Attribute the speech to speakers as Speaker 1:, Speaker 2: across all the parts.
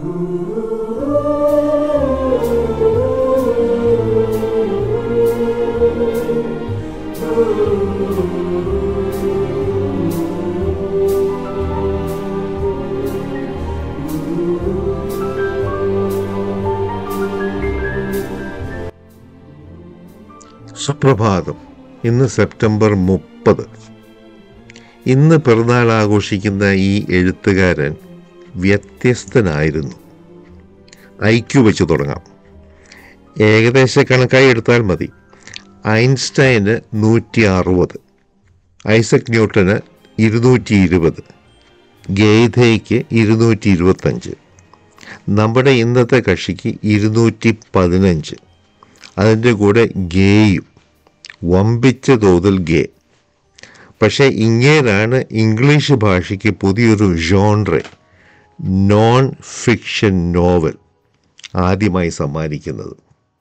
Speaker 1: സുപ്രഭാതം ഇന്ന് സെപ്റ്റംബർ മുപ്പത് ഇന്ന് പിറന്നാൾ ആഘോഷിക്കുന്ന ഈ എഴുത്തുകാരൻ വ്യത്യസ്തനായിരുന്നു ഐക്യു വെച്ച് തുടങ്ങാം ഏകദേശ കണക്കായി എടുത്താൽ മതി ഐൻസ്റ്റൈന് നൂറ്റി അറുപത് ഐസക് ന്യൂട്ടന് ഇരുന്നൂറ്റി ഇരുപത് ഗെയ്ധയ്ക്ക് ഇരുന്നൂറ്റി ഇരുപത്തഞ്ച് നമ്മുടെ ഇന്നത്തെ കക്ഷിക്ക് ഇരുന്നൂറ്റി പതിനഞ്ച് അതിൻ്റെ കൂടെ ഗേയും വമ്പിച്ച തോതിൽ ഗേ പക്ഷേ ഇങ്ങേരാണ് ഇംഗ്ലീഷ് ഭാഷയ്ക്ക് പുതിയൊരു ജോൺറെ നോൺ ഫിക്ഷൻ നോവൽ ആദ്യമായി സമ്മാനിക്കുന്നത്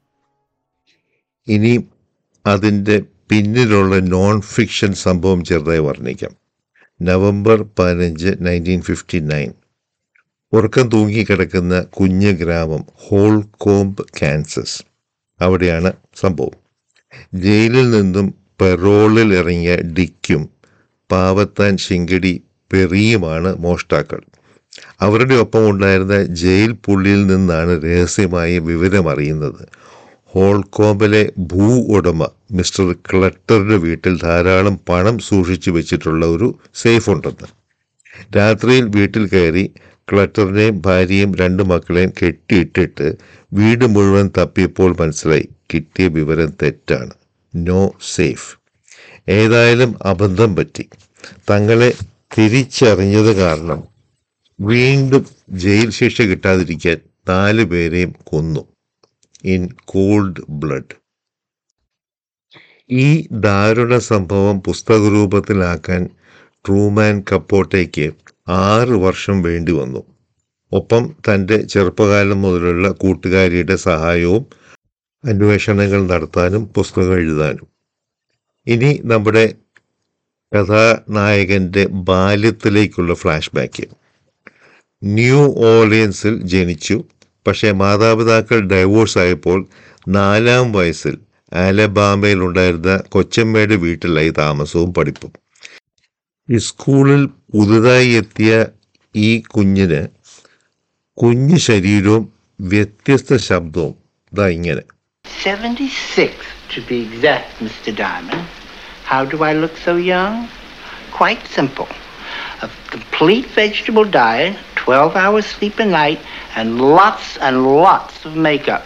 Speaker 1: ഇനി അതിൻ്റെ പിന്നിലുള്ള നോൺ ഫിക്ഷൻ സംഭവം ചെറുതായി വർണ്ണിക്കാം നവംബർ പതിനഞ്ച് നയൻറ്റീൻ ഫിഫ്റ്റി നയൻ ഉറക്കം തൂങ്ങിക്കിടക്കുന്ന കുഞ്ഞ് ഗ്രാമം ഹോൾകോംബ് കാൻസസ് അവിടെയാണ് സംഭവം ജയിലിൽ നിന്നും പെറോളിൽ ഇറങ്ങിയ ഡിക്കും പാവത്താൻ ശിങ്കടി പെറിയുമാണ് മോഷ്ടാക്കൾ അവരുടെ ഒപ്പം ഉണ്ടായിരുന്ന ജയിൽ പുള്ളിയിൽ നിന്നാണ് രഹസ്യമായി വിവരമറിയുന്നത് ഹോൾകോമ്പിലെ ഭൂ ഉടമ മിസ്റ്റർ ക്ലട്ടറുടെ വീട്ടിൽ ധാരാളം പണം സൂക്ഷിച്ചു വെച്ചിട്ടുള്ള ഒരു സേഫ് ഉണ്ടെന്ന് രാത്രിയിൽ വീട്ടിൽ കയറി ക്ലട്ടറിനെയും ഭാര്യയും രണ്ട് മക്കളെയും കെട്ടിയിട്ടിട്ട് വീട് മുഴുവൻ തപ്പിയപ്പോൾ മനസ്സിലായി കിട്ടിയ വിവരം തെറ്റാണ് നോ സേഫ് ഏതായാലും അബദ്ധം പറ്റി തങ്ങളെ തിരിച്ചറിഞ്ഞത് കാരണം വീണ്ടും ജയിൽ ശിക്ഷ കിട്ടാതിരിക്കാൻ നാല് പേരെയും കൊന്നു ഇൻ കോൾഡ് ബ്ലഡ് ഈ ദാരുണ സംഭവം പുസ്തക രൂപത്തിലാക്കാൻ ട്രൂമാൻ കപ്പോട്ടയ്ക്ക് ആറ് വർഷം വേണ്ടി വന്നു ഒപ്പം തൻ്റെ ചെറുപ്പകാലം മുതലുള്ള കൂട്ടുകാരിയുടെ സഹായവും അന്വേഷണങ്ങൾ നടത്താനും പുസ്തകം എഴുതാനും ഇനി നമ്മുടെ കഥാനായകൻ്റെ ബാല്യത്തിലേക്കുള്ള ഫ്ലാഷ് ബാക്ക് ന്യൂ ഓർലിയൻസിൽ ജനിച്ചു പക്ഷേ മാതാപിതാക്കൾ ഡൈവോഴ്സ് ആയപ്പോൾ നാലാം വയസ്സിൽ ആലബാമയിൽ ഉണ്ടായിരുന്ന കൊച്ചമ്മയുടെ വീട്ടിലായി താമസവും പഠിപ്പും ഈ സ്കൂളിൽ പുതുതായി എത്തിയ ഈ കുഞ്ഞിന് കുഞ്ഞു ശരീരവും വ്യത്യസ്ത ശബ്ദവും ഇതാ ഇങ്ങനെ
Speaker 2: 76 to be exact, Mr. Diamond. How do I look so young? Quite simple. A complete vegetable diet, 12 hours sleep a night, and lots and lots of makeup.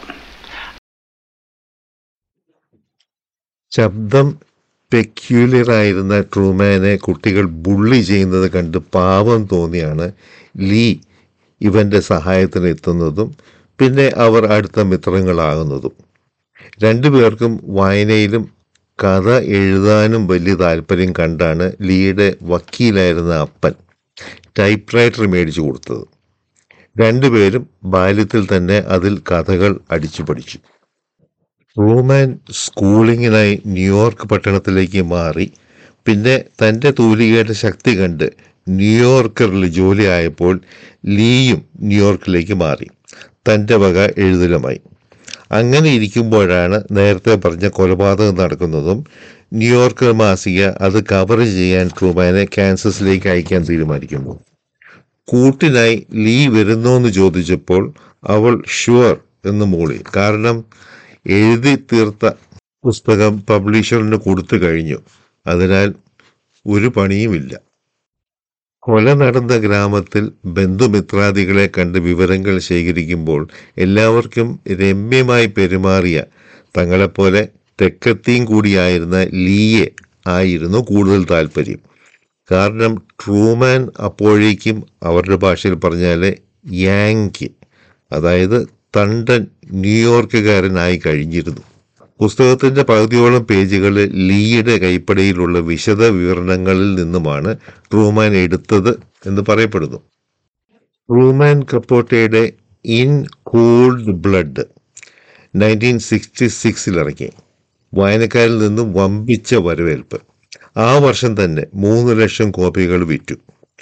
Speaker 1: ശബ്ദം പെക്യുലർ ആയിരുന്ന ട്രൂമാനെ കുട്ടികൾ ബുള്ളി ചെയ്യുന്നത് കണ്ട് പാവം തോന്നിയാണ് ലീ ഇവൻ്റെ സഹായത്തിന് എത്തുന്നതും പിന്നെ അവർ അടുത്ത മിത്രങ്ങളാകുന്നതും രണ്ടുപേർക്കും വായനയിലും കഥ എഴുതാനും വലിയ താല്പര്യം കണ്ടാണ് ലീയുടെ വക്കീലായിരുന്ന അപ്പൻ ടൈപ്പ് റൈറ്റർ മേടിച്ചു കൊടുത്തത് രണ്ടുപേരും ബാല്യത്തിൽ തന്നെ അതിൽ കഥകൾ അടിച്ചു പഠിച്ചു റൂമാൻ സ്കൂളിങ്ങിനായി ന്യൂയോർക്ക് പട്ടണത്തിലേക്ക് മാറി പിന്നെ തൻ്റെ തൂലികയുടെ ശക്തി കണ്ട് ന്യൂയോർക്കറിൽ ജോലിയായപ്പോൾ ലീയും ന്യൂയോർക്കിലേക്ക് മാറി തൻ്റെ വക എഴുതലുമായി അങ്ങനെ ഇരിക്കുമ്പോഴാണ് നേരത്തെ പറഞ്ഞ കൊലപാതകം നടക്കുന്നതും ന്യൂയോർക്ക് മാസിക അത് കവർ ചെയ്യാൻ ട്രൂമാനെ കാൻസസിലേക്ക് അയക്കാൻ തീരുമാനിക്കുന്നു കൂട്ടിനായി ലീ വരുന്നോന്ന് ചോദിച്ചപ്പോൾ അവൾ ഷുവർ എന്ന് മൂളി കാരണം എഴുതി തീർത്ത പുസ്തകം പബ്ലിഷറിന് കൊടുത്തു കഴിഞ്ഞു അതിനാൽ ഒരു പണിയുമില്ല കൊല നടന്ന ഗ്രാമത്തിൽ ബന്ധുമിത്രാദികളെ കണ്ട് വിവരങ്ങൾ ശേഖരിക്കുമ്പോൾ എല്ലാവർക്കും രമ്യമായി പെരുമാറിയ തങ്ങളെപ്പോലെ തെക്കത്തിയും കൂടിയായിരുന്ന ലീയെ ആയിരുന്നു കൂടുതൽ താല്പര്യം കാരണം ട്രൂമാൻ അപ്പോഴേക്കും അവരുടെ ഭാഷയിൽ പറഞ്ഞാൽ യാങ്കി അതായത് തണ്ടൻ ന്യൂയോർക്കുകാരനായി കഴിഞ്ഞിരുന്നു പുസ്തകത്തിൻ്റെ പകുതിയോളം പേജുകൾ ലീയുടെ കൈപ്പടയിലുള്ള വിശദ വിവരണങ്ങളിൽ നിന്നുമാണ് ട്രൂമാൻ എടുത്തത് എന്ന് പറയപ്പെടുന്നു ട്രൂമാൻ കപ്പോട്ടയുടെ in cold blood nineteen sixty സിക്സിൽ ഇറങ്ങി വായനക്കാരിൽ നിന്നും വമ്പിച്ച വരവേൽപ്പ് ആ വർഷം തന്നെ മൂന്ന് ലക്ഷം കോപ്പികൾ വിറ്റു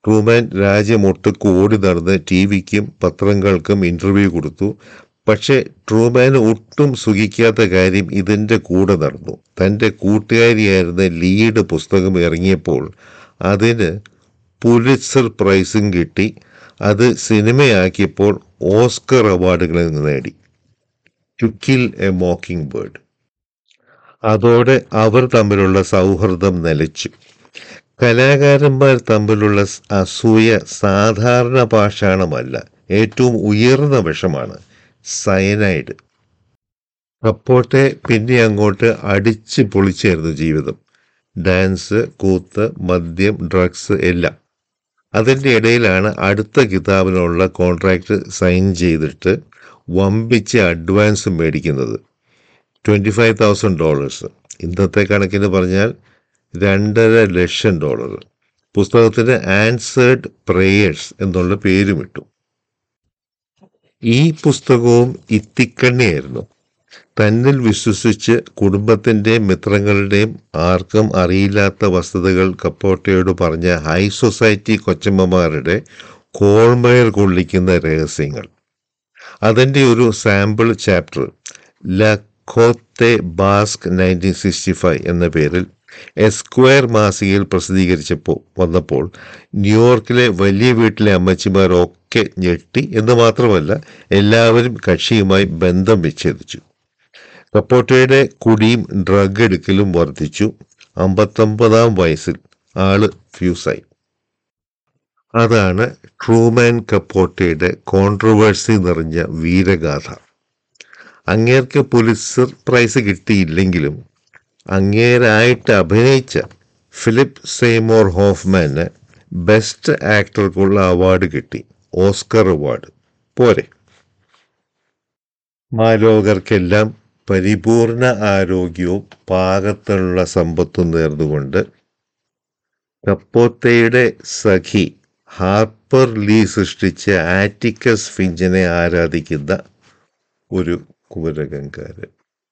Speaker 1: ട്രൂമാൻ രാജ്യമൊട്ടുക്ക് ഓടി നടന്ന് ടി വിക്കും പത്രങ്ങൾക്കും ഇൻ്റർവ്യൂ കൊടുത്തു പക്ഷേ ട്രൂമാന് ഒട്ടും സുഖിക്കാത്ത കാര്യം ഇതിൻ്റെ കൂടെ നടന്നു തൻ്റെ കൂട്ടുകാരിയായിരുന്ന ലീഡ് പുസ്തകം ഇറങ്ങിയപ്പോൾ അതിന് പുലിറ്റ്സർ പ്രൈസും കിട്ടി അത് സിനിമയാക്കിയപ്പോൾ ഓസ്കർ അവാർഡുകൾ നേടി to kill a mockingbird അതോടെ അവർ തമ്മിലുള്ള സൗഹൃദം നിലച്ചു കലാകാരന്മാർ തമ്മിലുള്ള സ് അസൂയ സാധാരണ പാഷാണമല്ല ഏറ്റവും ഉയർന്ന വിഷമാണ് സയനൈഡ് അപ്പോട്ടെ പിന്നെ അങ്ങോട്ട് അടിച്ച് പൊളിച്ചായിരുന്നു ജീവിതം ഡാൻസ് കൂത്ത് മദ്യം ഡ്രഗ്സ് എല്ലാം അതിൻ്റെ ഇടയിലാണ് അടുത്ത കിതാബിനുള്ള കോൺട്രാക്റ്റ് സൈൻ ചെയ്തിട്ട് വമ്പിച്ച അഡ്വാൻസ് മേടിക്കുന്നത് ട്വൻറ്റി ഫൈവ് തൗസൻഡ് ഡോളേഴ്സ് ഇന്നത്തെ കണക്കിന് പറഞ്ഞാൽ രണ്ടര ലക്ഷം ഡോളർ പുസ്തകത്തിന് ആൻസേർഡ് പ്രേയേഴ്സ് എന്നുള്ള പേരുമിട്ടു ഈ പുസ്തകവും ഇത്തിക്കണ്ണിയായിരുന്നു തന്നിൽ വിശ്വസിച്ച് കുടുംബത്തിൻ്റെയും മിത്രങ്ങളുടെയും ആർക്കും അറിയില്ലാത്ത വസ്തുതകൾ കപ്പോട്ടയോട് പറഞ്ഞ ഹൈ സൊസൈറ്റി കൊച്ചമ്മമാരുടെ കോൾമയർ കൊള്ളിക്കുന്ന രഹസ്യങ്ങൾ അതിൻ്റെ ഒരു sample chapter la cote basque nineteen sixty five എന്ന പേരിൽ എസ്ക്വയർ മാസികയിൽ പ്രസിദ്ധീകരിച്ചപ്പോൾ വന്നപ്പോൾ ന്യൂയോർക്കിലെ വലിയ വീട്ടിലെ അമ്മച്ചിമാരൊക്കെ ഞെട്ടി എന്ന് മാത്രമല്ല എല്ലാവരും കക്ഷിയുമായി ബന്ധം വിച്ഛേദിച്ചു കപ്പോട്ടയുടെ കുടിയും ഡ്രഗ് എടുക്കലും വർദ്ധിച്ചു അമ്പത്തൊമ്പതാം വയസ്സിൽ ആള് ഫ്യൂസായി അതാണ് ട്രൂമാൻ കപ്പോട്ടയുടെ കോൺട്രവേഴ്സി നിറഞ്ഞ വീരഗാഥ അങ്ങേർക്ക് പുലിസർ പ്രൈസ് കിട്ടിയില്ലെങ്കിലും അങ്ങേരായിട്ട് അഭിനയിച്ച ഫിലിപ്പ് സെയ്മോർ ഹോഫ്മാന് ബെസ്റ്റ് ആക്ടർക്കുള്ള അവാർഡ് കിട്ടി ഓസ്കർ അവാർഡ് പോരെ മാലോകർക്കെല്ലാം പരിപൂർണ ആരോഗ്യവും പാകത്തിനുള്ള സമ്പത്തും നേർന്നുകൊണ്ട് കപ്പോത്തയുടെ സഖി ഹാർപ്പർ ലീ സൃഷ്ടിച്ച ആറ്റിക്കസ് ഫിഞ്ചിനെ ആരാധിക്കുന്ന ഒരു കുമരകങ്കാരൻ